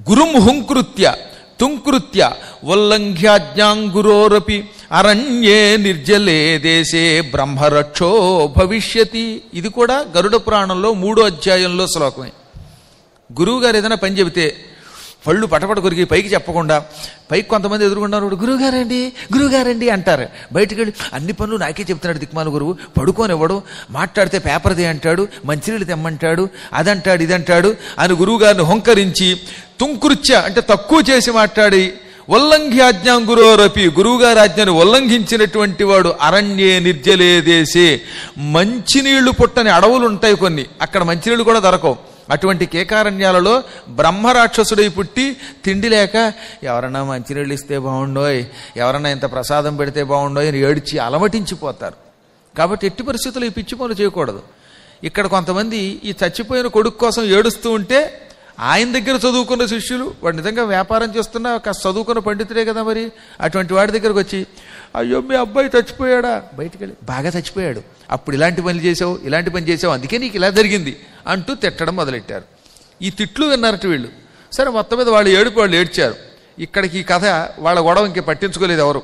గురుం హుంకృత్య తుంకృత్య ఉల్లంఘ్యాజ్ఞాంగురోరపి అరణ్యే నిర్జలే దేశే బ్రహ్మరక్షో భవిష్యతి ఇది కూడా గరుడ పురాణంలో మూడో అధ్యాయంలో శ్లోకమే గురువు గారు ఏదైనా పని చెబితే పళ్ళు పటపట కొరికి పైకి చెప్పకుండా పైకి కొంతమంది ఎదుర్కొన్నారు గురువుగారండి గురువుగారండి అంటారు బయటికి వెళ్ళి అన్ని పనులు నాకే చెప్తున్నాడు దిక్మాల గురువు పడుకొని ఇవ్వడు మాట్లాడితే పేపర్దే అంటాడు మంచినీళ్ళు తెమ్మంటాడు అదంటాడు ఇదంటాడు అని గురువు గారిని హొంకరించి తుంకృత్య అంటే తక్కువ చేసి మాట్లాడి ఉల్లంఘ్యాజ్ఞాం గురోరపి గురువుగారి ఆజ్ఞను ఉల్లంఘించినటువంటి వాడు అరణ్యే నిర్జలే దేశే మంచినీళ్లు పుట్టని అడవులు ఉంటాయి కొన్ని అక్కడ మంచినీళ్లు కూడా దొరకవు అటువంటి కేకారణ్యాలలో బ్రహ్మరాక్షసుడై పుట్టి తిండి లేక ఎవరన్నా మంచినీళ్ళు ఇస్తే బాగుండోయ్ ఎవరన్నా ఇంత ప్రసాదం పెడితే బాగుండోయ్ అని ఏడ్చి అలమటించిపోతారు కాబట్టి ఎట్టి పరిస్థితుల్లో ఈ పిచ్చి పనులు చేయకూడదు ఇక్కడ కొంతమంది ఈ చచ్చిపోయిన కొడుకు కోసం ఏడుస్తూ ఉంటే ఆయన దగ్గర చదువుకున్న శిష్యులు వాడు నిజంగా వ్యాపారం చేస్తున్న ఒక చదువుకున్న పండితుడే కదా మరి అటువంటి వాడి దగ్గరకు వచ్చి అయ్యో మీ అబ్బాయి చచ్చిపోయాడా బయటికి వెళ్ళి బాగా చచ్చిపోయాడు అప్పుడు ఇలాంటి పనులు చేసావు ఇలాంటి పని చేసావు అందుకే నీకు ఇలా జరిగింది అంటూ తిట్టడం మొదలెట్టారు ఈ తిట్లు విన్నారట వీళ్ళు సరే మొత్తం మీద వాళ్ళు ఏడుపు వాళ్ళు ఏడ్చారు ఇక్కడికి ఈ కథ వాళ్ళ గొడవ ఇంకే పట్టించుకోలేదు ఎవరు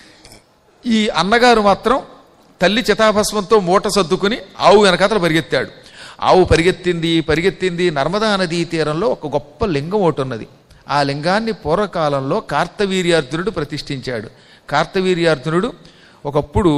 ఈ అన్నగారు మాత్రం తల్లి చితాభస్మంతో మూట సర్దుకుని ఆవు వెనకాతల పరిగెత్తాడు ఆవు పరిగెత్తింది పరిగెత్తింది నర్మదా నదీ తీరంలో ఒక గొప్ప లింగం ఒకటి ఉన్నది ఆ లింగాన్ని పూర్వకాలంలో కార్తవీర్యార్జునుడు ప్రతిష్ఠించాడు కార్తవీర్యార్జునుడు ఒకప్పుడు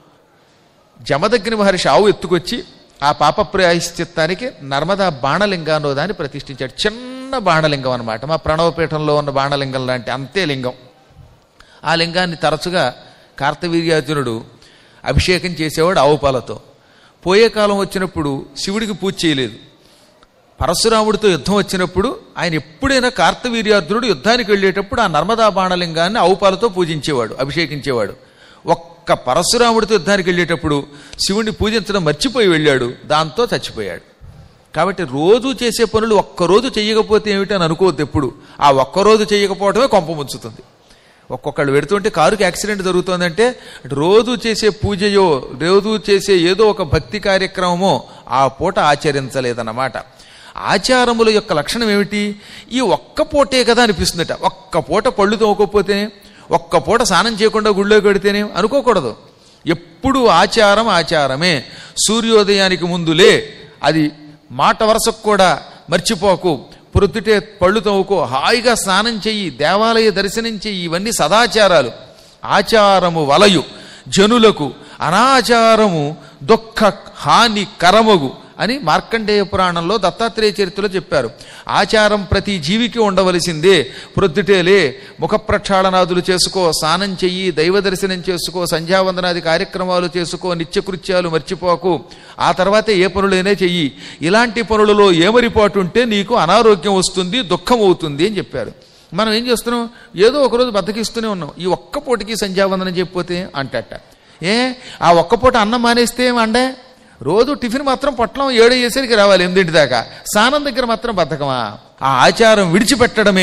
జమదగ్ని మహర్షి ఆవు ఎత్తుకొచ్చి ఆ పాప ప్రాయశ్చిత్తానికి నర్మదా బాణలింగాన్నో దాన్ని ప్రతిష్ఠించాడు చిన్న బాణలింగం అనమాట మా ప్రణవపీఠంలో ఉన్న బాణలింగం లాంటి అంతే లింగం ఆ లింగాన్ని తరచుగా కార్తవీర్యార్జునుడు అభిషేకం చేసేవాడు ఆవు పాలతో పోయే కాలం వచ్చినప్పుడు శివుడికి పూజ చేయలేదు పరశురాముడితో యుద్ధం వచ్చినప్పుడు ఆయన ఎప్పుడైనా కార్తవీర్యార్జునుడు యుద్ధానికి వెళ్ళేటప్పుడు ఆ నర్మదా బాణలింగాన్ని ఆవుపాలతో పూజించేవాడు అభిషేకించేవాడు ఒక్క పరశురాముడితో యుద్ధానికి వెళ్ళేటప్పుడు శివుణ్ణి పూజించడం మర్చిపోయి వెళ్ళాడు దాంతో చచ్చిపోయాడు కాబట్టి రోజు చేసే పనులు ఒక్కరోజు చేయకపోతే ఏమిటి అని అనుకోవద్దు ఎప్పుడు ఆ ఒక్కరోజు చేయకపోవడమే కొంప ముంచుతుంది ఒక్కొక్కళ్ళు పెడుతుంటే కారుకి యాక్సిడెంట్ జరుగుతోందంటే రోజు చేసే పూజయో రోజు చేసే ఏదో ఒక భక్తి కార్యక్రమమో ఆ పూట ఆచరించలేదన్నమాట ఆచారముల యొక్క లక్షణం ఏమిటి ఈ ఒక్క పూటే కదా అనిపిస్తుందట ఒక్క పూట పళ్ళు తోమకపోతే ఒక్క పూట స్నానం చేయకుండా గుళ్ళో కడితేనే అనుకోకూడదు ఎప్పుడు ఆచారం ఆచారమే సూర్యోదయానికి ముందులే అది మాట వరసకు కూడా మర్చిపోకు ప్రొద్దుటే పళ్ళు తవ్వుకో హాయిగా స్నానం చెయ్యి దేవాలయ దర్శనం చెయ్యి ఇవన్నీ సదాచారాలు ఆచారము వలయు జనులకు అనాచారము దుఃఖ హాని కరమగు అని మార్కండేయ పురాణంలో దత్తాత్రేయ చరిత్రలో చెప్పారు ఆచారం ప్రతి జీవికి ఉండవలసిందే ప్రొద్దుటేలే ముఖ ప్రక్షాళనాదులు చేసుకో స్నానం చెయ్యి దైవ దర్శనం చేసుకో సంధ్యావందనాది కార్యక్రమాలు చేసుకో నిత్యకృత్యాలు మర్చిపోకు ఆ తర్వాతే ఏ పనులైనా చెయ్యి ఇలాంటి పనులలో ఏమరిపాటు ఉంటే నీకు అనారోగ్యం వస్తుంది దుఃఖం అవుతుంది అని చెప్పారు మనం ఏం చేస్తున్నాం ఏదో ఒకరోజు బద్దకిస్తూనే ఉన్నాం ఈ ఒక్క పూటకి సంధ్యావందనం చెప్పిపోతే అంటట ఏ ఆ ఒక్క పూట అన్నం మానేస్తే ఏమండే రోజు టిఫిన్ మాత్రం పొట్లం ఏడు చేసరికి రావాలి ఎనిమిదింటి దాకా స్నానం దగ్గర మాత్రం బద్ధకమా ఆ ఆచారం విడిచిపెట్టడమే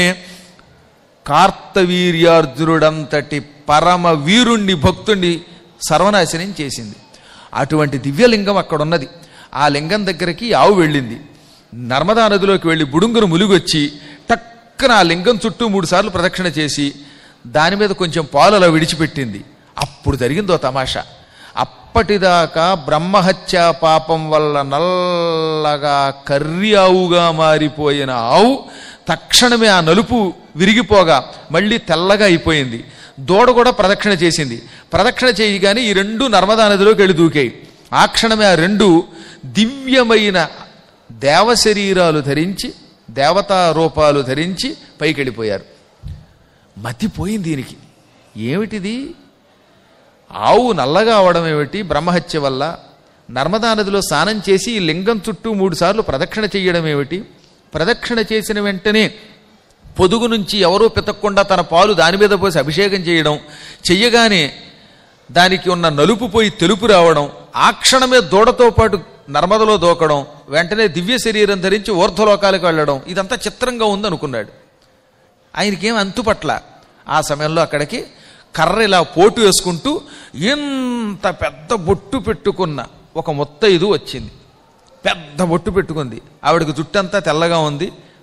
కార్తవీర్యార్జునుడంతటి పరమ వీరుణ్ణి భక్తుణ్ణి సర్వనాశనం చేసింది అటువంటి దివ్యలింగం అక్కడ ఉన్నది ఆ లింగం దగ్గరికి ఆవు వెళ్ళింది నర్మదా నదిలోకి వెళ్ళి బుడుంగును ములిగొచ్చి టక్కన ఆ లింగం చుట్టూ మూడు సార్లు ప్రదక్షిణ చేసి దాని మీద కొంచెం పాలు అలా విడిచిపెట్టింది అప్పుడు జరిగిందో తమాషా అప్పటిదాకా బ్రహ్మహత్య పాపం వల్ల నల్లగా కర్రి ఆవుగా మారిపోయిన ఆవు తక్షణమే ఆ నలుపు విరిగిపోగా మళ్ళీ తెల్లగా అయిపోయింది దూడ కూడా ప్రదక్షిణ చేసింది ప్రదక్షిణ చేయగానే ఈ రెండు నర్మదా నదిలోకి వెళ్ళి దూకాయి ఆ క్షణమే ఆ రెండు దివ్యమైన దేవ శరీరాలు ధరించి దేవతా రూపాలు ధరించి పైకి వెళ్ళిపోయారు మతిపోయింది దీనికి ఏమిటిది ఆవు నల్లగా అవడం ఏమిటి బ్రహ్మహత్య వల్ల నర్మదా నదిలో స్నానం చేసి ఈ లింగం చుట్టూ మూడు సార్లు ప్రదక్షిణ చేయడం ఏమిటి ప్రదక్షిణ చేసిన వెంటనే పొదుగు నుంచి ఎవరూ పితక్కుండా తన పాలు దాని మీద పోసి అభిషేకం చేయడం చెయ్యగానే దానికి ఉన్న నలుపు పోయి తెలుపు రావడం ఆ క్షణమే దూడతో పాటు నర్మదలో దూకడం వెంటనే దివ్య శరీరం ధరించి ఊర్ధ్వలోకాలకు వెళ్ళడం ఇదంతా చిత్రంగా ఉంది అనుకున్నాడు ఆయనకేం అంతుపట్ల ఆ సమయంలో అక్కడికి కర్ర ఇలా పోటు వేసుకుంటూ ఎంత పెద్ద బొట్టు పెట్టుకున్న ఒక ముత్తైదు వచ్చింది పెద్ద బొట్టు పెట్టుకుంది ఆవిడకి జుట్టంతా తెల్లగా ఉంది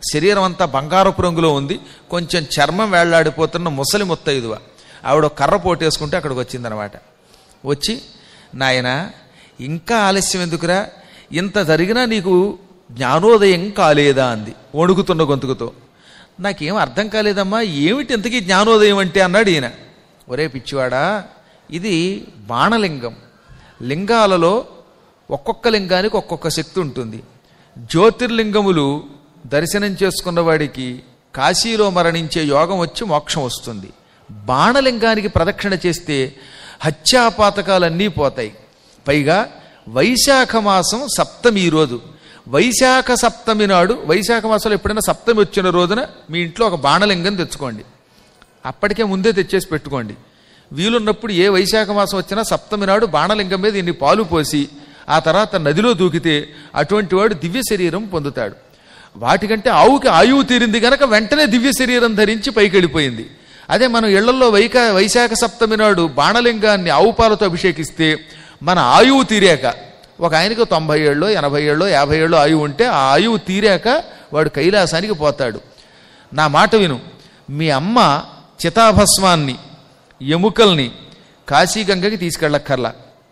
శరీరం అంతా బంగారపు రంగులో ఉంది కొంచెం చర్మం వేళ్లాడిపోతున్న ముసలి ముత్తైదువ ఆవిడ ఒక కర్ర పోటేసుకుంటే అక్కడికి వచ్చిందనమాట వచ్చి నాయన ఇంకా ఆలస్యం ఎందుకురా ఇంత జరిగినా నీకు జ్ఞానోదయం కాలేదా అంది వణుకుతున్న గొంతుకుతో నాకేం అర్థం కాలేదమ్మా ఏమిటి ఇంతకీ జ్ఞానోదయం అంటే అన్నాడు ఈయన ఒరే పిచ్చివాడా ఇది బాణలింగం లింగాలలో ఒక్కొక్క లింగానికి ఒక్కొక్క శక్తి ఉంటుంది జ్యోతిర్లింగములు దర్శనం చేసుకున్న వాడికి కాశీలో మరణించే యోగం వచ్చి మోక్షం వస్తుంది బాణలింగానికి ప్రదక్షిణ చేస్తే హత్యాపాతకాలన్నీ పోతాయి పైగా వైశాఖ మాసం సప్తమి ఈ రోజు వైశాఖ సప్తమి నాడు వైశాఖ మాసంలో ఎప్పుడైనా సప్తమి వచ్చిన రోజున మీ ఇంట్లో ఒక బాణలింగం తెచ్చుకోండి అప్పటికే ముందే తెచ్చేసి పెట్టుకోండి వీలున్నప్పుడు ఏ వైశాఖ మాసం వచ్చినా సప్తమి నాడు బాణలింగం మీద ఇన్ని పాలు పోసి ఆ తర్వాత నదిలో దూకితే అటువంటి వాడు దివ్య శరీరం పొందుతాడు వాటికంటే ఆవుకి ఆయువు తీరింది గనక వెంటనే దివ్య శరీరం ధరించి పైకి వెళ్ళిపోయింది అదే మనం ఇళ్లలో వైక వైశాఖ సప్తమి నాడు బాణలింగాన్ని ఆవు పాలతో అభిషేకిస్తే మన ఆయువు తీరాక ఒక ఆయనకు తొంభై ఏళ్ళు ఎనభై ఏళ్ళు యాభై ఏళ్ళు ఆయువు ఉంటే ఆ ఆయువు తీరాక వాడు కైలాసానికి పోతాడు నా మాట విను మీ అమ్మ చితాభస్మాన్ని ఎముకల్ని కాశీగంగకి తీసుకెళ్ళక్కర్లా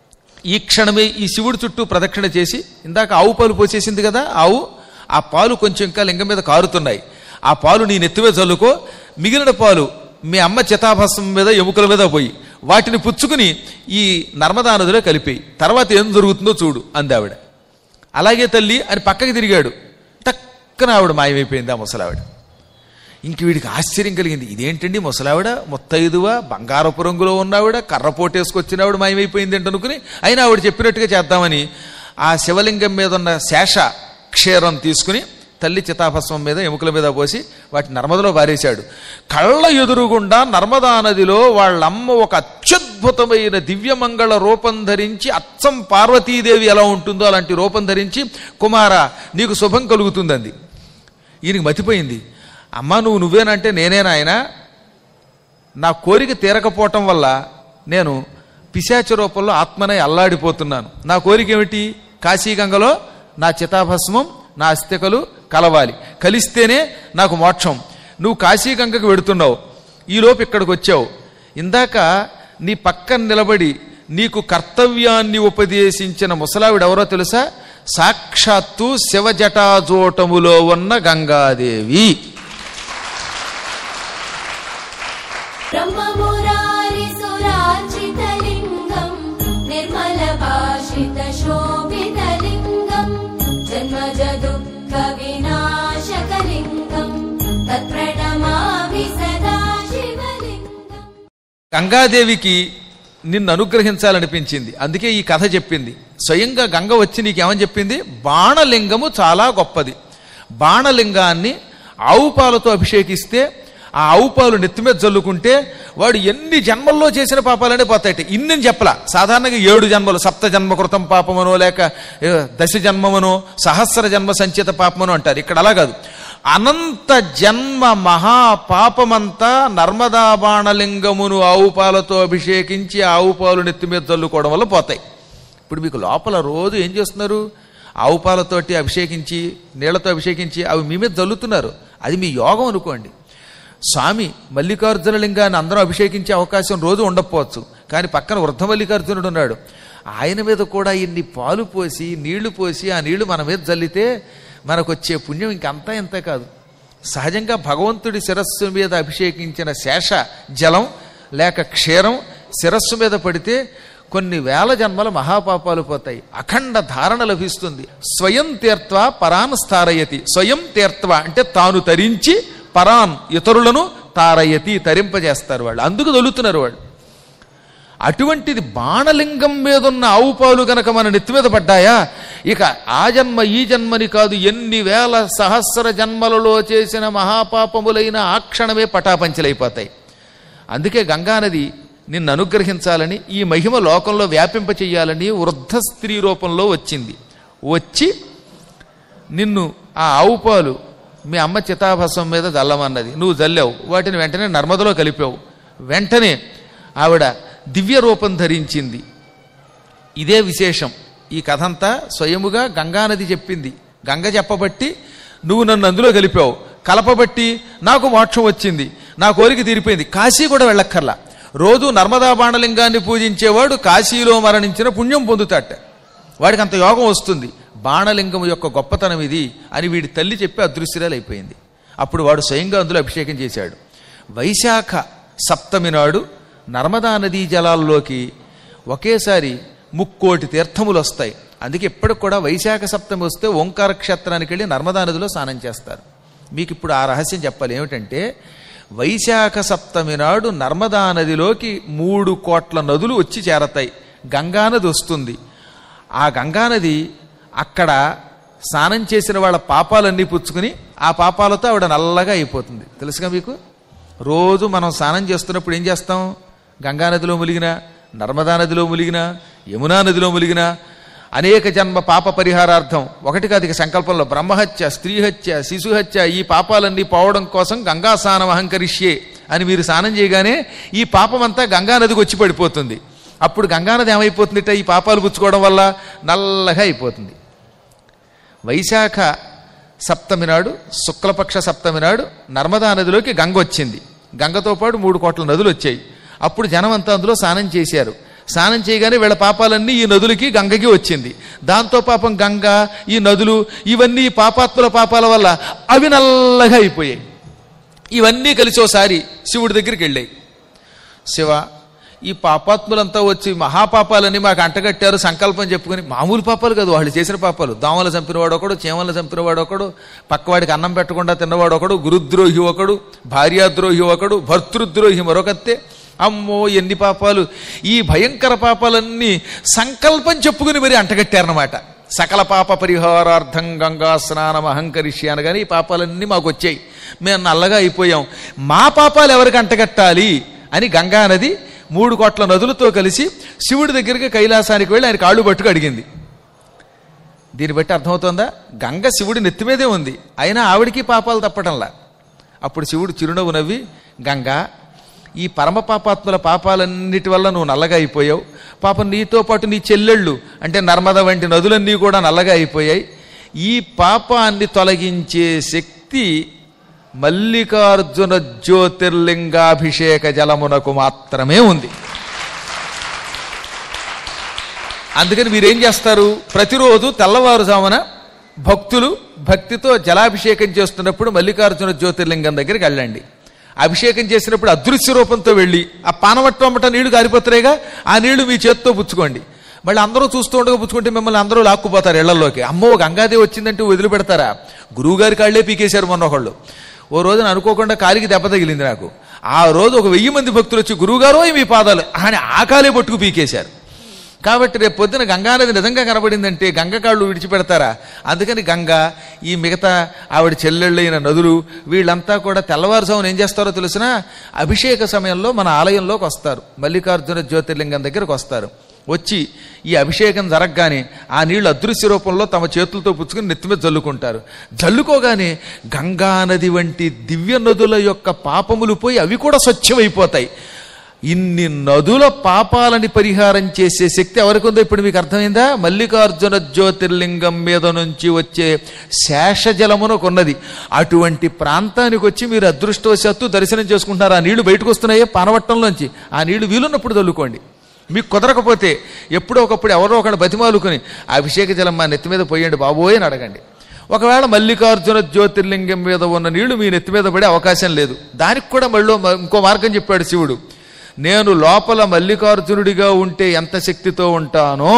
ఈ క్షణమే ఈ శివుడి చుట్టూ ప్రదక్షిణ చేసి ఇందాక ఆవు పాలు పోసేసింది కదా ఆవు ఆ పాలు కొంచెం ఇంకా లింగం మీద కారుతున్నాయి ఆ పాలు నీ నెత్తివే చల్లుకో మిగిలిన పాలు మీ అమ్మ చితాభస్మం మీద ఎముకల మీద పోయి వాటిని పుచ్చుకుని ఈ నర్మదా నదిలో కలిపేయి తర్వాత ఏం జరుగుతుందో చూడు అంది ఆవిడ అలాగే తల్లి అని పక్కకి తిరిగాడు టక్కన ఆవిడ మాయమైపోయింది ఆ ముసలావిడ ఇంక వీడికి ఆశ్చర్యం కలిగింది ఇదేంటండి ముసలావిడ ముత్తైదువ బంగారపు రంగులో ఉన్నావిడ కర్ర పోటేసుకొచ్చినావిడ మాయమైపోయింది అనుకుని అయినా ఆవిడ చెప్పినట్టుగా చేద్దామని ఆ శివలింగం మీద ఉన్న శేష క్షీరం తీసుకుని తల్లి చితాభస్మం మీద ఎముకల మీద పోసి వాటి నర్మదలో పారేశాడు కళ్ళ ఎదురుగుండా నర్మదా నదిలో వాళ్ళమ్మ ఒక అత్యద్భుతమైన దివ్యమంగళ రూపం ధరించి అచ్చం పార్వతీదేవి ఎలా ఉంటుందో అలాంటి రూపం ధరించి కుమార నీకు శుభం కలుగుతుందంది ఈయనకి మతిపోయింది అమ్మా నువ్వు నువ్వేనంటే నేనేనాయన నా కోరిక తీరకపోవటం వల్ల నేను పిశాచ రూపంలో ఆత్మనై అల్లాడిపోతున్నాను నా కోరిక ఏమిటి కాశీగంగలో నా చితాభస్మం నా అస్థికలు కలవాలి కలిస్తేనే నాకు మోక్షం నువ్వు కాశీగంగకు వెడుతున్నావు ఈలోపు ఇక్కడికి వచ్చావు ఇందాక నీ పక్కన నిలబడి నీకు కర్తవ్యాన్ని ఉపదేశించిన ముసలావిడెవరో తెలుసా సాక్షాత్తు శివజటాజోటములో ఉన్న గంగాదేవి ब्रह्ममुरारिसुरार्चितलिङ्गम् निर्मलभाषितशोभितलिङ्गम् जन्मजदुःखविनाशकलिङ्गम् तत्प्रणमामि सदा शिवलिङ्गम् గంగాదేవికి నిన్ను అనుగ్రహించాలనిపించింది అందుకే ఈ కథ చెప్పింది స్వయంగా గంగ వచ్చి నీకేమని చెప్పింది బాణలింగము చాలా గొప్పది బాణలింగాన్ని ఆవు పాలతో అభిషేకిస్తే ఆ ఆవు పాలు నెత్తి మీద జల్లుకుంటే వాడు ఎన్ని జన్మల్లో చేసిన పాపాలనే పోతాయట ఇన్ని చెప్పలా సాధారణంగా ఏడు జన్మలు సప్త జన్మ కృతం పాపమనో లేక ఏ, దశ జన్మమనో సహస్ర జన్మ సంచిత పాపమనో అంటారు ఇక్కడ అలా కాదు అనంత జన్మ మహా పాపమంతా నర్మదా బాణలింగమును ఆవు పాలతో అభిషేకించి ఆవు పాలు నెత్తి మీద చల్లుకోవడం వల్ల పోతాయి ఇప్పుడు మీకు లోపల రోజు ఏం చేస్తున్నారు ఆవు పాలతోటి అభిషేకించి నీళ్లతో అభిషేకించి అవి మీ మీద చల్లుతున్నారు అది మీ యోగం అనుకోండి స్వామి మల్లికార్జున లింగాన్ని అందరూ అభిషేకించే అవకాశం రోజు ఉండకపోవచ్చు కానీ పక్కన వృద్ధ మల్లికార్జునుడు ఉన్నాడు ఆయన మీద కూడా ఇన్ని పాలు పోసి నీళ్లు పోసి ఆ నీళ్లు మన మీద చల్లితే మనకు వచ్చే పుణ్యం ఇంకంతా ఇంత కాదు సహజంగా భగవంతుడి శిరస్సు మీద అభిషేకించిన శేష జలం లేక క్షీరం శిరస్సు మీద పడితే కొన్ని వేల జన్మల మహాపాపాలు పోతాయి అఖండ ధారణ లభిస్తుంది స్వయం తీర్త్వ పరాన్ స్థారయతి స్వయం తీర్త్వ అంటే తాను తరించి పరాన్ ఇతరులను తారయతి తరింపజేస్తారు వాళ్ళు అందుకు దొలుతున్నారు వాళ్ళు అటువంటిది బాణలింగం మీదున్న ఆవు పాలు గనక మన నెత్తి మీద పడ్డాయా ఇక ఆ జన్మ ఈ జన్మని కాదు ఎన్ని వేల సహస్ర జన్మలలో చేసిన మహాపాపములైన ఆ క్షణమే పటాపంచలైపోతాయి అందుకే గంగానది నిన్ను అనుగ్రహించాలని ఈ మహిమ లోకంలో వ్యాపింప చెయ్యాలని వృద్ధ స్త్రీ రూపంలో వచ్చింది వచ్చి నిన్ను ఆ ఆవు పాలు మీ అమ్మ చితాభస్వం మీద జల్లమన్నది నువ్వు జల్లావు వాటిని వెంటనే నర్మదలో కలిపావు వెంటనే ఆవిడ దివ్య రూపం ధరించింది ఇదే విశేషం ఈ కథంతా స్వయముగా గంగానది చెప్పింది గంగ చెప్పబట్టి నువ్వు నన్ను అందులో కలిపావు కలపబట్టి నాకు మోక్షం వచ్చింది నా కోరిక తీరిపోయింది కాశీ కూడా వెళ్ళక్కర్లా రోజు నర్మదా బాణలింగాన్ని పూజించేవాడు కాశీలో మరణించిన పుణ్యం పొందుతాట వాడికి అంత యోగం వస్తుంది బాణలింగం యొక్క గొప్పతనం ఇది అని వీడి తల్లి చెప్పి అదృశ్యరాలు అయిపోయింది అప్పుడు వాడు స్వయంగా అందులో అభిషేకం చేశాడు వైశాఖ సప్తమి నాడు నర్మదా నదీ జలాల్లోకి ఒకేసారి ముక్కోటి తీర్థములు వస్తాయి అందుకే ఎప్పటికి కూడా వైశాఖ సప్తమి వస్తే ఓంకార క్షేత్రానికి వెళ్ళి నర్మదా నదిలో స్నానం చేస్తారు మీకు ఇప్పుడు ఆ రహస్యం చెప్పాలి ఏమిటంటే వైశాఖ సప్తమి నాడు నర్మదా నదిలోకి మూడు కోట్ల నదులు వచ్చి చేరతాయి గంగానది వస్తుంది ఆ గంగానది అక్కడ స్నానం చేసిన వాళ్ళ పాపాలన్నీ పుచ్చుకుని ఆ పాపాలతో ఆవిడ నల్లగా అయిపోతుంది తెలుసుగా మీకు రోజు మనం స్నానం చేస్తున్నప్పుడు ఏం చేస్తాం గంగానదిలో ములిగినా నర్మదా నదిలో ములిగినా యమునా నదిలో ములిగినా అనేక జన్మ పాప పరిహారార్థం ఒకటి కాదు ఇక సంకల్పంలో బ్రహ్మహత్య స్త్రీహత్య శిశుహత్య ఈ పాపాలన్నీ పోవడం కోసం గంగా స్నానం అహంకరిష్యే అని మీరు స్నానం చేయగానే ఈ పాపం అంతా గంగా నదికి వచ్చి పడిపోతుంది అప్పుడు గంగానది ఏమైపోతుందిట ఈ పాపాలు పుచ్చుకోవడం వల్ల నల్లగా అయిపోతుంది వైశాఖ సప్తమి నాడు శుక్లపక్ష సప్తమి నాడు నర్మదా నదిలోకి గంగ వచ్చింది గంగతో పాటు మూడు కోట్ల నదులు వచ్చాయి అప్పుడు జనం అంతా అందులో స్నానం చేశారు స్నానం చేయగానే వీళ్ళ పాపాలన్నీ ఈ నదులకి గంగకి వచ్చింది దాంతో పాపం గంగ ఈ నదులు ఇవన్నీ ఈ పాపాత్ముల పాపాల వల్ల అవి నల్లగా అయిపోయాయి ఇవన్నీ కలిసి ఓసారి శివుడి దగ్గరికి వెళ్ళాయి శివ ఈ పాపాత్ములంతా వచ్చి మహాపాపాలని మాకు అంటగట్టారు సంకల్పం చెప్పుకొని మామూలు పాపాలు కాదు వాళ్ళు చేసిన పాపాలు దోమలు చంపినవాడు ఒకడు చీమలు చంపినవాడు ఒకడు పక్కవాడికి అన్నం పెట్టకుండా తిన్నవాడు ఒకడు గురుద్రోహి ఒకడు భార్యాద్రోహి ఒకడు భర్తృద్రోహి మరొకత్తే అమ్మో ఎన్ని పాపాలు ఈ భయంకర పాపాలన్నీ సంకల్పం చెప్పుకుని మరి అంటగట్టారనమాట సకల పాప పరిహారార్థం గంగా స్నానం అహంకరిష్య అనగానే ఈ పాపాలన్నీ మాకు వచ్చాయి మేము నల్లగా అయిపోయాం మా పాపాలు ఎవరికి అంటగట్టాలి అని గంగా నది మూడు కోట్ల నదులతో కలిసి శివుడి దగ్గరికి కైలాసానికి వెళ్ళి ఆయన కాళ్ళు పట్టుకు అడిగింది దీన్ని బట్టి అర్థమవుతోందా గంగ శివుడి నెత్తి మీదే ఉంది అయినా ఆవిడికి పాపాలు తప్పటంలా అప్పుడు శివుడు చిరునవ్వు నవ్వి గంగా ఈ పరమ పాపాత్ముల పాపాలన్నిటి వల్ల నువ్వు నల్లగా అయిపోయావు పాపం నీతో పాటు నీ చెల్లెళ్ళు అంటే నర్మద వంటి నదులన్నీ కూడా నల్లగా అయిపోయాయి ఈ పాపాన్ని తొలగించే శక్తి మల్లికార్జున జ్యోతిర్లింగాభిషేక జలమునకు మాత్రమే ఉంది అందుకని మీరేం చేస్తారు ప్రతిరోజు తెల్లవారుజామున భక్తులు భక్తితో జలాభిషేకం చేస్తున్నప్పుడు మల్లికార్జున జ్యోతిర్లింగం దగ్గరికి వెళ్ళండి అభిషేకం చేసినప్పుడు అదృశ్య రూపంతో వెళ్ళి ఆ పానవట్టమట నీళ్లు గారిపోతున్నాయిగా ఆ నీళ్లు మీ చేత్తో పుచ్చుకోండి మళ్ళీ అందరూ చూస్తూ ఉండగా పుచ్చుకుంటే మిమ్మల్ని అందరూ లాక్కుపోతారు ఇళ్లలోకి అమ్మో గంగాదేవి వచ్చిందంటే వదిలిపెడతారా గురువుగారి కాళ్లే పీకేశారు మొన్న ఒకళ్ళు ఓ రోజున అనుకోకుండా కాలికి దెబ్బ తగిలింది నాకు ఆ రోజు ఒక వెయ్యి మంది భక్తులు వచ్చి గురువుగారో మీ పాదాలు అని ఆ కాలే పట్టుకు పీకేశారు కాబట్టి రేపు పొద్దున గంగానది నిజంగా కనబడిందంటే గంగ కాళ్ళు విడిచిపెడతారా అందుకని గంగ ఈ మిగతా ఆవిడ చెల్లెళ్ళైన నదులు వీళ్ళంతా కూడా తెల్లవారుజామున ఏం చేస్తారో తెలిసిన అభిషేక సమయంలో మన ఆలయంలోకి వస్తారు మల్లికార్జున జ్యోతిర్లింగం దగ్గరకు వస్తారు వచ్చి ఈ అభిషేకం జరగగానే ఆ నీళ్లు అదృశ్య రూపంలో తమ చేతులతో పుచ్చుకుని నెత్తి మీద జల్లుకుంటారు జల్లుకోగానే గంగా నది వంటి దివ్య నదుల యొక్క పాపములు పోయి అవి కూడా స్వచ్ఛమైపోతాయి ఇన్ని నదుల పాపాలని పరిహారం చేసే శక్తి ఎవరికి ఉందో ఇప్పుడు మీకు అర్థమైందా మల్లికార్జున జ్యోతిర్లింగం మీద నుంచి వచ్చే శేషజలమునకు ఉన్నది అటువంటి ప్రాంతానికి వచ్చి మీరు అదృష్టవశాత్తు దర్శనం చేసుకుంటున్నారు ఆ నీళ్లు బయటకు వస్తున్నాయే పానవట్టంలోంచి ఆ నీళ్లు వీలున్నప్పుడు చల్లుకోండి మీకు కుదరకపోతే ఎప్పుడో ఒకప్పుడు ఎవరో ఒకళ్ళు బతిమాలుకుని ఆ అభిషేక జలం మా నెత్తి మీద పోయండి బాబోయ్ అని అడగండి ఒకవేళ మల్లికార్జున జ్యోతిర్లింగం మీద ఉన్న నీళ్లు మీ నెత్తి మీద పడే అవకాశం లేదు దానికి కూడా మళ్ళీ ఇంకో మార్గం చెప్పాడు శివుడు నేను లోపల మల్లికార్జునుడిగా ఉంటే ఎంత శక్తితో ఉంటానో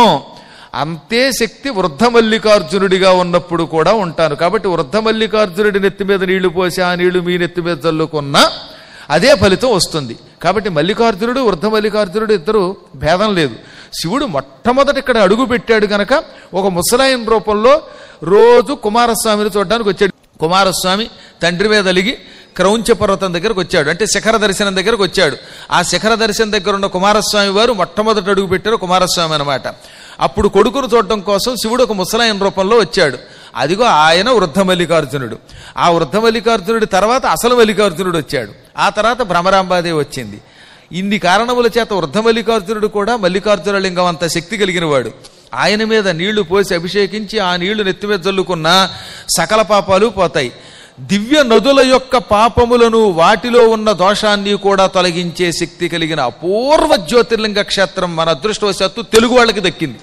అంతే శక్తి వృద్ధ మల్లికార్జునుడిగా ఉన్నప్పుడు కూడా ఉంటాను కాబట్టి వృద్ధ మల్లికార్జునుడి నెత్తి మీద నీళ్లు పోసి ఆ నీళ్లు మీ నెత్తి మీద చల్లుకున్నా అదే ఫలితం వస్తుంది కాబట్టి మల్లికార్జునుడు వృద్ధ మల్లికార్జునుడు ఇద్దరు భేదం లేదు శివుడు మొట్టమొదట ఇక్కడ అడుగు పెట్టాడు గనక ఒక ముసలాయన రూపంలో రోజు కుమారస్వామిని చూడడానికి వచ్చాడు కుమారస్వామి తండ్రి మీద అలిగి క్రౌంచ పర్వతం దగ్గరకు వచ్చాడు అంటే శిఖర దర్శనం దగ్గరకు వచ్చాడు ఆ శిఖర దర్శనం దగ్గర ఉన్న కుమారస్వామి వారు మొట్టమొదటి అడుగు పెట్టారు కుమారస్వామి అనమాట అప్పుడు కొడుకును చూడటం కోసం శివుడు ఒక ముసలాయన రూపంలో వచ్చాడు అదిగో ఆయన వృద్ధ మల్లికార్జునుడు ఆ వృద్ధ మల్లికార్జునుడి తర్వాత అసలు మల్లికార్జునుడు వచ్చాడు ఆ తర్వాత భ్రమరాంబాదేవి వచ్చింది ఇన్ని కారణముల చేత వృద్ధ మల్లికార్జునుడు కూడా మల్లికార్జున లింగం అంత శక్తి కలిగిన వాడు ఆయన మీద నీళ్లు పోసి అభిషేకించి ఆ నీళ్లు నెత్తి మీద జల్లుకున్న సకల పాపాలు పోతాయి దివ్య నదుల యొక్క పాపములను వాటిలో ఉన్న దోషాన్ని కూడా తొలగించే శక్తి కలిగిన అపూర్వ జ్యోతిర్లింగ క్షేత్రం మన అదృష్టవశాత్తు తెలుగు వాళ్ళకి దక్కింది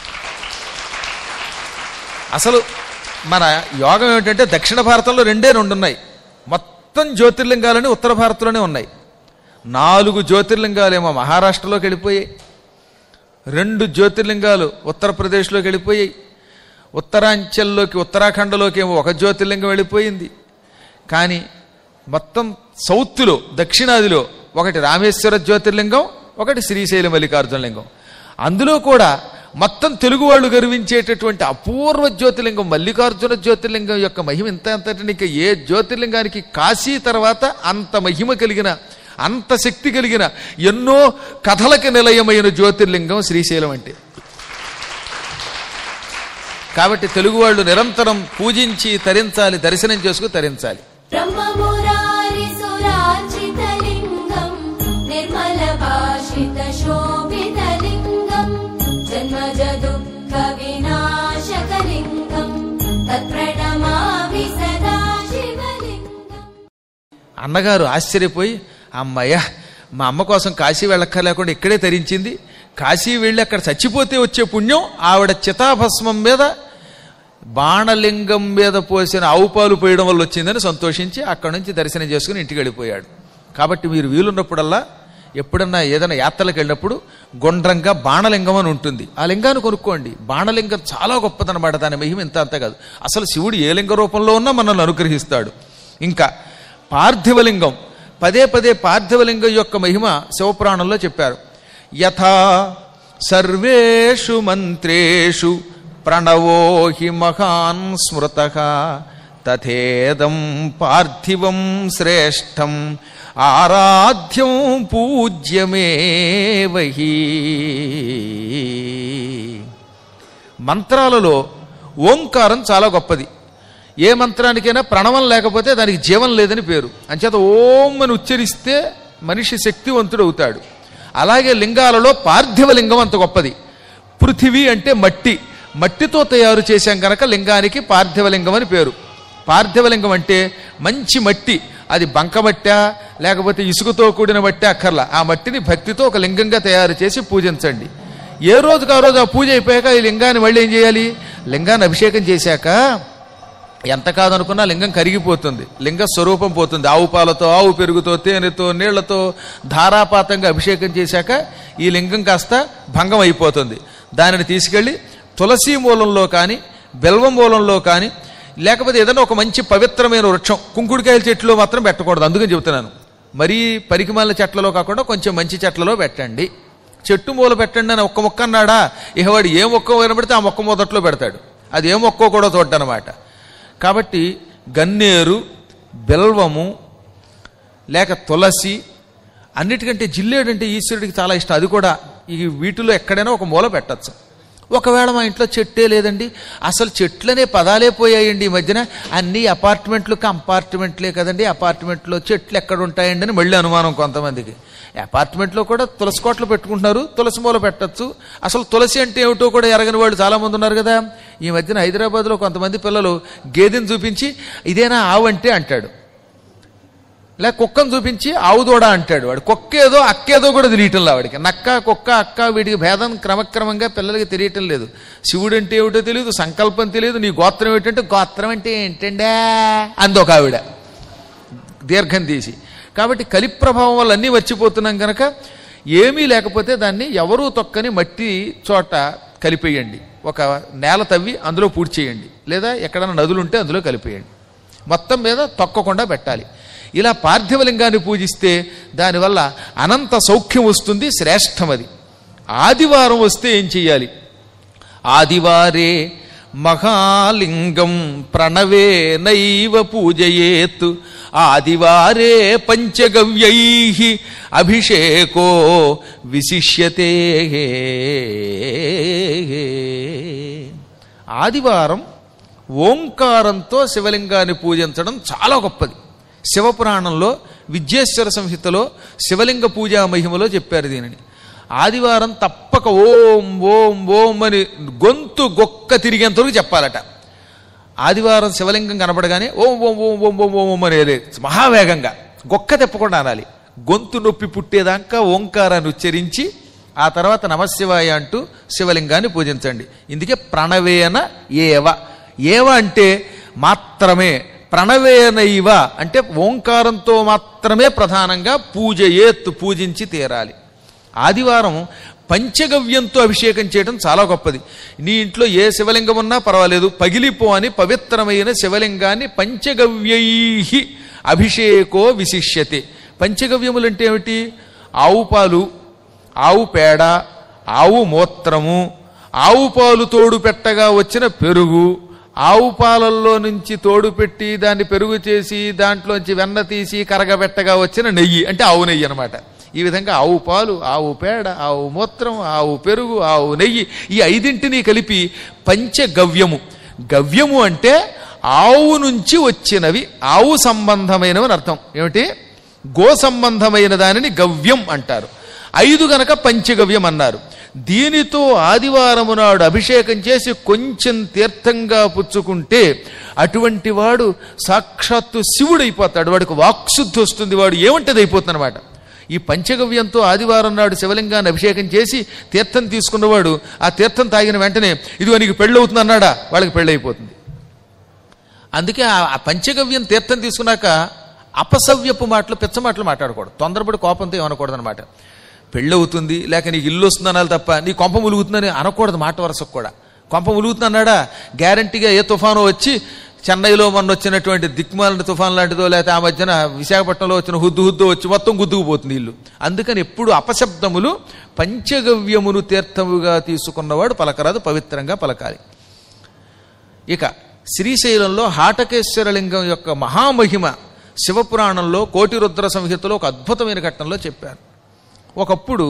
అసలు మన యోగం ఏమిటంటే దక్షిణ భారతంలో రెండే రెండు ఉన్నాయి మొత్తం జ్యోతిర్లింగాలని ఉత్తర భారత్లోనే ఉన్నాయి నాలుగు జ్యోతిర్లింగాలేమో మహారాష్ట్రలోకి వెళ్ళిపోయాయి రెండు జ్యోతిర్లింగాలు ఉత్తరప్రదేశ్లోకి వెళ్ళిపోయాయి ఉత్తరాంచల్లోకి ఉత్తరాఖండ్లోకి ఏమో ఒక జ్యోతిర్లింగం వెళ్ళిపోయింది కానీ మొత్తం సౌత్లో దక్షిణాదిలో ఒకటి రామేశ్వర జ్యోతిర్లింగం ఒకటి శ్రీశైలం మల్లికార్జున లింగం అందులో కూడా మొత్తం తెలుగు వాళ్ళు గర్వించేటటువంటి అపూర్వ జ్యోతిర్లింగం మల్లికార్జున జ్యోతిర్లింగం యొక్క మహిమ ఇంత అంతటి ఇంకా ఏ జ్యోతిర్లింగానికి కాశీ తర్వాత అంత మహిమ కలిగిన అంత శక్తి కలిగిన ఎన్నో కథలకి నిలయమైన జ్యోతిర్లింగం శ్రీశైలం అంటే కాబట్టి తెలుగు వాళ్ళు నిరంతరం పూజించి తరించాలి దర్శనం చేసుకు తరించాలి ब्रह्ममुरारिसुरार्चितलिङ्गम् निर्मलभाषितशोभितलिङ्गम् जन्मजदुःखविनाशकलिङ्गम् तत्प्रणमामि सदा शिवलिङ्गम् అన్నగారు ఆశ్చర్యపోయి అమ్మయ్య మా అమ్మ కోసం కాశీ వెళ్ళక్కర్లేకుండా ఇక్కడే తరించింది కాశీ వెళ్ళి అక్కడ చచ్చిపోతే వచ్చే పుణ్యం ఆవిడ చితాభస్మం మీద బాణలింగం మీద పోసిన ఆవు పాలు పోయడం వల్ల వచ్చిందని సంతోషించి అక్కడి నుంచి దర్శనం చేసుకుని ఇంటికి వెళ్ళిపోయాడు కాబట్టి మీరు వీలున్నప్పుడల్లా ఎప్పుడన్నా ఏదైనా యాత్రలకు వెళ్ళినప్పుడు గుండ్రంగా బాణలింగం అని ఉంటుంది ఆ లింగాన్ని కొనుక్కోండి బాణలింగం చాలా గొప్పదనమాట దాని మహిమ ఇంత అంత కాదు అసలు శివుడు ఏ లింగ రూపంలో ఉన్నా మనల్ని అనుగ్రహిస్తాడు ఇంకా పార్థివలింగం పదే పదే పార్థివలింగం యొక్క మహిమ శివపురాణంలో చెప్పారు యథా సర్వేషు మంత్రేషు ప్రణవో హి మహాన్ స్మృత తథేదం పార్థివం శ్రేష్టం ఆరాధ్యం పూజ్యమేవహి మంత్రాలలో ఓంకారం చాలా గొప్పది ఏ మంత్రానికైనా ప్రణవం లేకపోతే దానికి జీవం లేదని పేరు అంచేత ఓం అని ఉచ్చరిస్తే మనిషి శక్తివంతుడు అవుతాడు అలాగే లింగాలలో పార్థివ లింగం అంత గొప్పది పృథివీ అంటే మట్టి మట్టితో తయారు చేశాం కనుక లింగానికి పార్థివలింగం అని పేరు పార్థివలింగం అంటే మంచి మట్టి అది బంకమట్టా లేకపోతే ఇసుకతో కూడిన మట్టి అక్కర్లా ఆ మట్టిని భక్తితో ఒక లింగంగా తయారు చేసి పూజించండి ఏ రోజుకు ఆ రోజు ఆ పూజ అయిపోయాక ఈ లింగాన్ని మళ్ళీ ఏం చేయాలి లింగాన్ని అభిషేకం చేశాక ఎంత కాదనుకున్నా లింగం కరిగిపోతుంది లింగ స్వరూపం పోతుంది ఆవు పాలతో ఆవు పెరుగుతో తేనెతో నీళ్లతో ధారాపాతంగా అభిషేకం చేశాక ఈ లింగం కాస్త భంగం అయిపోతుంది దానిని తీసుకెళ్ళి తులసి మూలంలో కానీ బెల్వం మూలంలో కానీ లేకపోతే ఏదైనా ఒక మంచి పవిత్రమైన వృక్షం కుంకుడుకాయల చెట్టులో మాత్రం పెట్టకూడదు అందుకని చెబుతున్నాను మరీ పరికిమాల చెట్లలో కాకుండా కొంచెం మంచి చెట్లలో పెట్టండి చెట్టు మూల పెట్టండి అని ఒక్క మొక్క అన్నాడా ఇక వాడు ఏ మొక్క వినబడితే ఆ మొక్క మొదట్లో పెడతాడు అది ఏ మొక్కో కూడా చూడ్డనమాట కాబట్టి గన్నేరు బెల్వము లేక తులసి అన్నిటికంటే జిల్లేడు అంటే ఈశ్వరుడికి చాలా ఇష్టం అది కూడా ఈ వీటిలో ఎక్కడైనా ఒక మూల పెట్టచ్చు ఒకవేళ మా ఇంట్లో చెట్టే లేదండి అసలు చెట్లనే పదాలే పోయాయండి ఈ మధ్యన అన్ని అపార్ట్మెంట్లు కంపార్ట్మెంట్లే కదండి అపార్ట్మెంట్లో చెట్లు ఎక్కడ ఉంటాయండి అని మళ్ళీ అనుమానం కొంతమందికి అపార్ట్మెంట్లో కూడా తులసి కోట్లు పెట్టుకుంటున్నారు తులసి మూల పెట్టచ్చు అసలు తులసి అంటే ఏమిటో కూడా ఎరగని వాళ్ళు చాలా మంది ఉన్నారు కదా ఈ మధ్యన హైదరాబాద్లో కొంతమంది పిల్లలు గేదెని చూపించి ఇదేనా ఆవు అంటే అంటాడు లేక కుక్కను చూపించి ఆవు దూడ అంటాడు వాడు కుక్క ఏదో అక్కేదో కూడా తెలియటంలా వాడికి నక్క కుక్క అక్క వీటికి భేదం క్రమక్రమంగా పిల్లలకి తెలియటం లేదు శివుడు అంటే ఏమిటో తెలియదు సంకల్పం తెలియదు నీ గోత్రం ఏమిటంటే గోత్రం అంటే ఏంటండే అందొక ఆవిడ దీర్ఘం తీసి కాబట్టి కలి ప్రభావం వల్ల అన్నీ మర్చిపోతున్నాం కనుక ఏమీ లేకపోతే దాన్ని ఎవరూ తొక్కని మట్టి చోట కలిపేయండి ఒక నేల తవ్వి అందులో పూడ్చి చేయండి లేదా ఎక్కడైనా నదులు ఉంటే అందులో కలిపేయండి మొత్తం మీద తొక్కకుండా పెట్టాలి ఇలా పార్థివలింగాన్ని పూజిస్తే దానివల్ల అనంత సౌఖ్యం వస్తుంది శ్రేష్టమది ఆదివారం వస్తే ఏం చెయ్యాలి ఆదివారే మహాలింగం ప్రణవే నైవ పూజయేత్ ఆదివారే పంచగవ్యై అభిషేకో విశిష్యతే ఆదివారం ఓంకారంతో శివలింగాన్ని పూజించడం చాలా గొప్పది శివపురాణంలో విద్యేశ్వర సంహితలో శివలింగ పూజా మహిమలో చెప్పారు దీనిని ఆదివారం తప్పక దాకా ఓం ఓం ఓం అని గొంతు గొక్క తిరిగేంతవరకు చెప్పాలట ఆదివారం శివలింగం కనపడగానే ఓం ఓం ఓం ఓం ఓం ఓం ఓం అనేది మహావేగంగా గొక్క తెప్పకుండా అనాలి గొంతు నొప్పి పుట్టేదాకా ఓంకారాన్ని ఉచ్చరించి ఆ తర్వాత నమశివాయ అంటూ శివలింగాన్ని పూజించండి ఇందుకే ప్రణవేన ఏవ ఏవ అంటే మాత్రమే ప్రణవేనైవ అంటే ఓంకారంతో మాత్రమే ప్రధానంగా పూజ ఏత్తు పూజించి తీరాలి ఆదివారం పంచగవ్యంతో అభిషేకం చేయడం చాలా గొప్పది నీ ఇంట్లో ఏ శివలింగం ఉన్నా పర్వాలేదు పగిలిపో అని పవిత్రమైన శివలింగాన్ని పంచగవ్యై అభిషేకో విశిష్యతే పంచగవ్యములు అంటే ఏమిటి ఆవు పాలు ఆవు పేడ ఆవు మూత్రము ఆవు పాలు తోడు పెట్టగా వచ్చిన పెరుగు ఆవు పాలల్లో నుంచి తోడు పెట్టి దాన్ని పెరుగు చేసి దాంట్లోంచి వెన్న తీసి కరగబెట్టగా వచ్చిన నెయ్యి అంటే ఆవు నెయ్యి అనమాట ఈ విధంగా ఆవు పాలు ఆవు పేడ ఆవు మూత్రం ఆవు పెరుగు ఆవు నెయ్యి ఈ ఐదింటిని కలిపి పంచగవ్యము గవ్యము అంటే ఆవు నుంచి వచ్చినవి ఆవు సంబంధమైనవి అని అర్థం ఏమిటి గో సంబంధమైన దానిని గవ్యం అంటారు ఐదు గనక పంచగవ్యం అన్నారు దీనితో ఆదివారము నాడు అభిషేకం చేసి కొంచెం తీర్థంగా పుచ్చుకుంటే అటువంటి వాడు సాక్షాత్తు శివుడైపోతాడు వాడికి వాక్శుద్ధి వస్తుంది వాడు ఏమంటది అయిపోతుందన్నమాట ఈ పంచగవ్యంతో ఆదివారం నాడు శివలింగాన్ని అభిషేకం చేసి తీర్థం తీసుకున్నవాడు ఆ తీర్థం తాగిన వెంటనే ఇదిగో నీకు పెళ్ళవుతుంది అన్నాడా వాళ్ళకి పెళ్ళైపోతుంది అందుకే ఆ- ఆ పంచగవ్యం తీర్థం తీసుకున్నాక అపసవ్యపు మాటలు పిచ్చ మాటలు మాట్లాడకూడదు తొందరపడి కోపంతో ఏమనకూడదు అనమాట పెళ్ళవుతుంది లేక నీకు ఇల్లు వస్తుంది అనాలి తప్ప నీ కొంప ములుగుతుందని అనకూడదు మాట వరుసకు కూడా కొంప ములుగుతుందన్నాడా గ్యారంటీగా ఏ తుఫాను వచ్చి చెన్నైలో మొన్న వచ్చినటువంటి దిక్మాలిన తుఫాన్ లాంటిదో లేకపోతే ఆ మధ్యన విశాఖపట్నంలో వచ్చిన హుద్దు హుద్దు వచ్చి మొత్తం గుద్దుకుపోతుంది ఇల్లు అందుకని ఎప్పుడు అపశబ్దములు పంచగవ్యమును తీర్థముగా తీసుకున్నవాడు పలకరాదు పవిత్రంగా పలకాలి ఇక శ్రీశైలంలో హాటకేశ్వరలింగం యొక్క మహామహిమ శివపురాణంలో కోటి రుద్ర సంహితలో ఒక అద్భుతమైన ఘట్టంలో చెప్పారు ఒకప్పుడు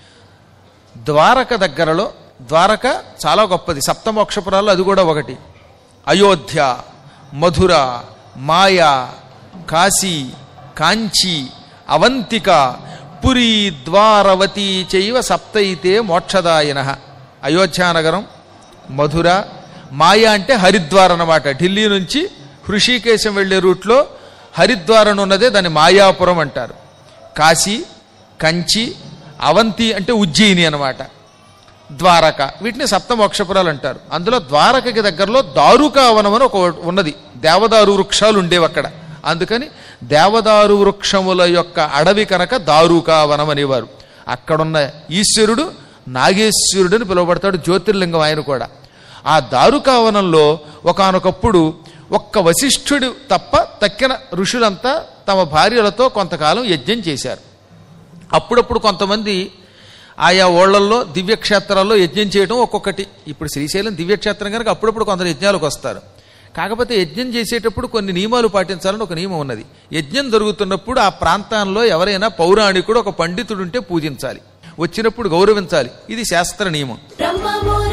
ద్వారక దగ్గరలో ద్వారక చాలా గొప్పది సప్తమోక్షపురాల్లో అది కూడా ఒకటి అయోధ్య మధుర మాయా కాశీ కాంచీ అవంతిక పురి ద్వారవతి చైవ సప్తైతే మోక్షదాయన అయోధ్యానగరం మధుర మాయా అంటే హరిద్వార్ అన్నమాట ఢిల్లీ నుంచి హృషికేశం వెళ్ళే రూట్లో హరిద్వార్ అని ఉన్నదే దాన్ని మాయాపురం అంటారు కాశీ కంచి అవంతి అంటే ఉజ్జయిని అన్నమాట ద్వారక వీటిని సప్తమోక్షపురాలు అంటారు అందులో ద్వారకకి దగ్గరలో దారుకావనం అని ఒక ఉన్నది దేవదారు వృక్షాలు ఉండేవి అక్కడ అందుకని దేవదారు వృక్షముల యొక్క అడవి కనుక దారుకావనం అనేవారు అక్కడున్న ఈశ్వరుడు నాగేశ్వరుడు అని పిలువబడతాడు జ్యోతిర్లింగం ఆయన కూడా ఆ దారుకావనంలో ఒకానొకప్పుడు ఒక్క వశిష్ఠుడు తప్ప తక్కిన ఋషులంతా తమ భార్యలతో కొంతకాలం యజ్ఞం చేశారు అప్పుడప్పుడు కొంతమంది ఆయా ఓళ్లల్లో దివ్యక్షేత్రాల్లో యజ్ఞం చేయడం ఒక్కొక్కటి ఇప్పుడు శ్రీశైలం దివ్యక్షేత్రం కనుక అప్పుడప్పుడు కొందరు యజ్ఞాలకు వస్తారు కాకపోతే యజ్ఞం చేసేటప్పుడు కొన్ని నియమాలు పాటించాలని ఒక నియమం ఉన్నది యజ్ఞం జరుగుతున్నప్పుడు ఆ ప్రాంతాల్లో ఎవరైనా పౌరాణికుడు ఒక పండితుడు ఉంటే పూజించాలి వచ్చినప్పుడు గౌరవించాలి ఇది శాస్త్ర నియమం బ్రహ్మము